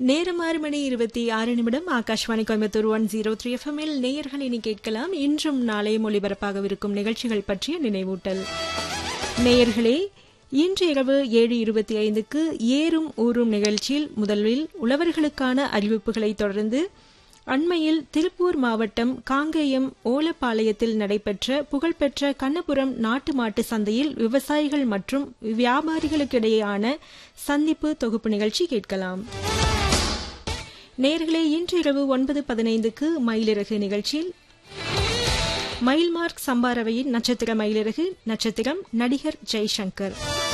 நேரம் ஆறு மணி இருபத்தி ஆறு நிமிடம் Aakashvani Coimbatore one zero three எஃப்எம்மில் நேயர்கள் இனி கேட்கலாம் இன்றும் நாளையும் ஒலிபரப்பாகவிருக்கும் நிகழ்ச்சிகள் பற்றிய நினைவூட்டல் நேயர்களே இன்று இரவு ஏழு இருபத்தி ஐந்துக்கு ஏறும் ஊறும் நிகழ்ச்சியில் முதலில் உழவர்களுக்கான அறிவிப்புகளை தொடர்ந்து அண்மையில் திருப்பூர் மாவட்டம் காங்கேயம் ஓலப்பாளையத்தில் நடைபெற்ற புகழ்பெற்ற கண்ணபுரம் நாட்டு மாட்டு சந்தையில் விவசாயிகள் மற்றும் வியாபாரிகளுக்கிடையேயான சந்திப்பு தொகுப்பு நிகழ்ச்சி கேட்கலாம் நேர்களே இன்று இரவு ஒன்பது பதினைந்துக்கு மயிலிறகு நிகழ்ச்சியில் மயில்மார்க் சம்பாரவையின் நட்சத்திர மயிலிறகு நட்சத்திரம் நடிகர் ஜெய்சங்கர்